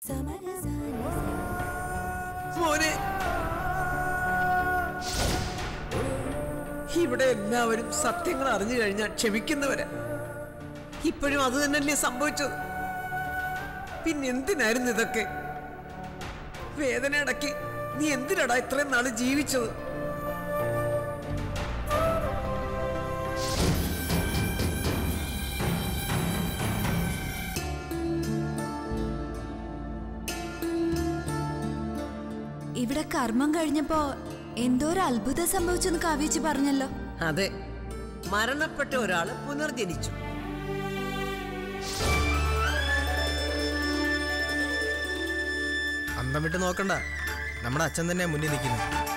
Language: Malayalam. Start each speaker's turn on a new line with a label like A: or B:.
A: മോനെ ഇവിടെ എല്ലാവരും സത്യങ്ങൾ അറിഞ്ഞു കഴിഞ്ഞാൽ ക്ഷമിക്കുന്നവരാ ഇപ്പോഴും അത് തന്നെയല്ലേ സംഭവിച്ചത് പിന്നെന്തിനായിരുന്നു ഇതൊക്കെ വേദന അടക്കി നീ എന്തിനാടാ ഇത്രയും നാള് ജീവിച്ചത്
B: ഇവിടെ കർമ്മം കഴിഞ്ഞപ്പോ എന്തോ ഒരു അത്ഭുതം സംഭവിച്ചെന്ന് കാവ്യച്ചി പറഞ്ഞല്ലോ
A: അതെ മരണപ്പെട്ട ഒരാള് പുനർജനിച്ചു
C: അന്തം വിട്ട് നോക്കണ്ട നമ്മുടെ അച്ഛൻ തന്നെ മുന്നിൽ നിൽക്കുന്നു